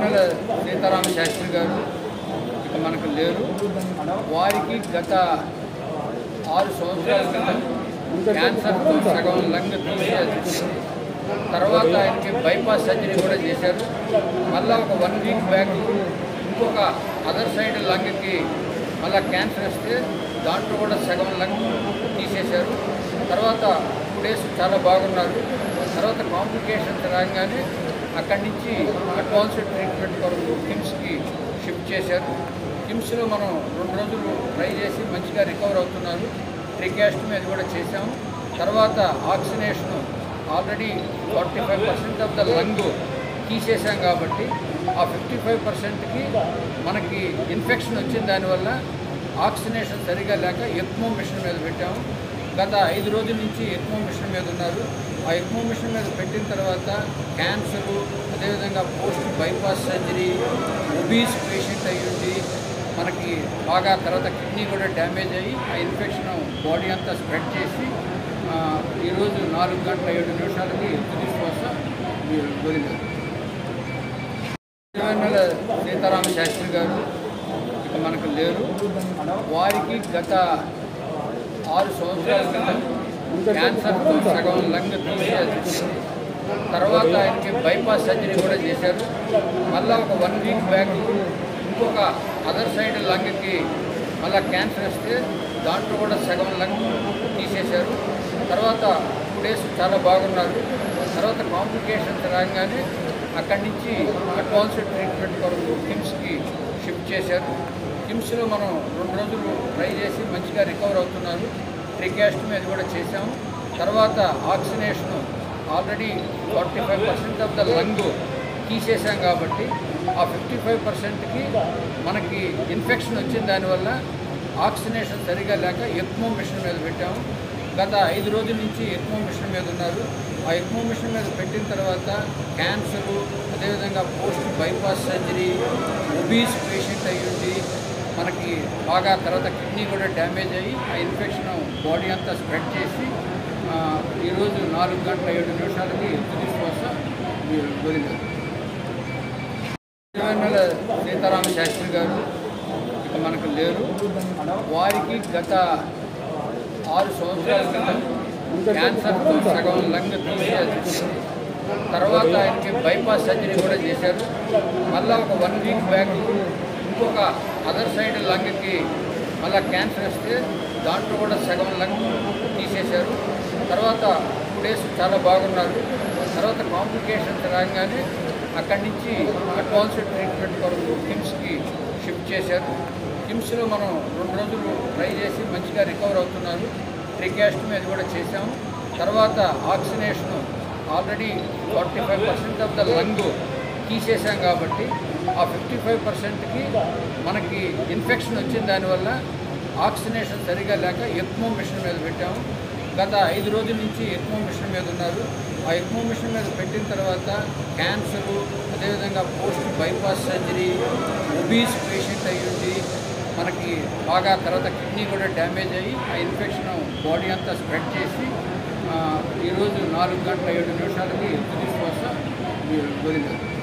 దివంగత సీతారామ శాస్త్రి గారు ఇక మనకు లేరు వారికి గత ఆరు సంవత్సరాల క్రితం క్యాన్సర్తో సగం లంగ్ తీసేసి తర్వాత ఆయనకి బైపాస్ సర్జరీ కూడా చేశారు మళ్ళీ ఒక వన్ వీక్ బ్యాక్ ఇంకొక అదర్ సైడ్ లంగ్కి మళ్ళీ క్యాన్సర్ వస్తే దాంట్లో కూడా సగం లంగ్ తీసేశారు తర్వాత టూ డేస్ చాలా బాగున్నారు తర్వాత కాంప్లికేషన్స్ రాగానే అక్కడి నుంచి అడ్వాన్స్డ్ ట్రీట్మెంట్ కొరకు కిమ్స్కి షిఫ్ట్ చేశారు కిమ్స్లో మనం రెండు రోజులు ట్రై చేసి మంచిగా రికవర్ అవుతున్నారు ట్రికాస్టమీ అది కూడా చేశాము తర్వాత ఆక్సినేషన్ already forty five percent of the lung తీసేసాం కాబట్టి ఆ ఫిఫ్టీ ఫైవ్ పర్సెంట్కి మనకి ఇన్ఫెక్షన్ వచ్చిన దానివల్ల ఆక్సినేషన్ సరిగా లేక ఎక్మో మిషన్ మీద పెట్టాము గత ఐదు రోజుల నుంచి ఎక్మో మిషన్ మీద ఉన్నారు ఆ ఎక్మో మిషన్ మీద పెట్టిన తర్వాత క్యాన్సరు అదేవిధంగా post bypass surgery obese patient అయ్యుండి మనకి బాగా తర్వాత కిడ్నీ కూడా డ్యామేజ్ అయ్యి ఆ ఇన్ఫెక్షన్ బాడీ అంతా స్ప్రెడ్ చేసి ఆ, ఈరోజు నాలుగు గంటల ఏడు నిమిషాలకి తుది శ్వాస వదిలేదు దివంగత సీతారామ శాస్త్రి గారు ఇక మనకు లేరు వారికి గత ఆరు సంవత్సరాల క్రితం క్యాన్సర్తో సగం లంగ్ తీసేసి తర్వాత ఆయనకి బైపాస్ సర్జరీ కూడా చేశారు మళ్ళీ ఒక వన్ వీక్ బ్యాక్ ఇంకొక అదర్ సైడ్ లంగ్కి మళ్ళీ క్యాన్సర్ వస్తే దాంట్లో కూడా సగం లంగ్ తీసేశారు తర్వాత టూ డేస్ చాలా బాగున్నారు తర్వాత కాంప్లికేషన్స్ రాగానే అక్కడి నుంచి అడ్వాన్స్డ్ ట్రీట్మెంట్ కొరకు కిమ్స్కి షిఫ్ట్ చేశారు కిమ్స్లో మనం రెండు రోజులు ట్రై చేసి మంచిగా రికవర్ అవుతున్నారు ట్రికాస్టమీ అది కూడా చేశాము తర్వాత ఆక్సినేషన్ already forty five percent of the lung తీసేసాం కాబట్టి ఆ ఫిఫ్టీ ఫైవ్ పర్సెంట్కి మనకి ఇన్ఫెక్షన్ వచ్చిన దానివల్ల ఆక్సినేషన్ సరిగా లేక ఎక్మో మిషన్ మీద పెట్టాము గత ఐదు రోజుల నుంచి ఎక్మో మిషన్ మీద ఉన్నారు ఆ ఎక్మో మిషన్ మీద పెట్టిన తర్వాత క్యాన్సరు అదేవిధంగా post bypass surgery obese patient అయ్యుండి మనకి బాగా తర్వాత కిడ్నీ కూడా డ్యామేజ్ అయ్యి ఆ ఇన్ఫెక్షన్ బాడీ అంతా స్ప్రెడ్ చేసి ఆ, ఈరోజు నాలుగు గంటల ఏడు నిమిషాలకి తుది శ్వాస వదిలేదు దివంగత సీతారామ శాస్త్రి గారు ఇక మనకు లేరు వారికి గత ఆరు సంవత్సరాల క్రితం క్యాన్సర్తో సగం లంగ్ తీసేసి తర్వాత ఆయనకి బైపాస్ సర్జరీ కూడా చేశారు మళ్ళీ ఒక వన్ వీక్ బ్యాక్ ఇంకొక అదర్ సైడ్ లంగ్కి మళ్ళీ క్యాన్సర్ వస్తే దాంట్లో కూడా సగం లంగ్ తీసేశారు తర్వాత టూ డేస్ చాలా బాగున్నారు తర్వాత కాంప్లికేషన్స్ రాగానే అక్కడి నుంచి అడ్వాన్స్డ్ ట్రీట్మెంట్ కొరకు కిమ్స్కి షిఫ్ట్ చేశారు కిమ్స్లో మనం రెండు రోజులు ట్రై చేసి మంచిగా రికవర్ అవుతున్నారు ట్రికాస్టమీ అది కూడా చేశాము తర్వాత ఆక్సినేషన్ already forty five percent of the lung తీసేసాం కాబట్టి ఆ ఫిఫ్టీ ఫైవ్ పర్సెంట్కి మనకి ఇన్ఫెక్షన్ వచ్చిన దానివల్ల ఆక్సినేషన్ సరిగా లేక ఎక్మో మిషన్ మీద పెట్టాము గత ఐదు రోజుల నుంచి ఎక్మో మిషన్ మీద ఉన్నారు ఆ ఎక్మో మిషన్ మీద పెట్టిన తర్వాత క్యాన్సరు అదేవిధంగా post bypass surgery obese patient అయ్యుండి మనకి బాగా తర్వాత కిడ్నీ కూడా డ్యామేజ్ అయ్యి ఆ ఇన్ఫెక్షన్ బాడీ అంతా స్ప్రెడ్ చేసి ఆ, ఈరోజు నాలుగు గంటల ఏడు నిమిషాలకి తుది శ్వాస వదిలేదు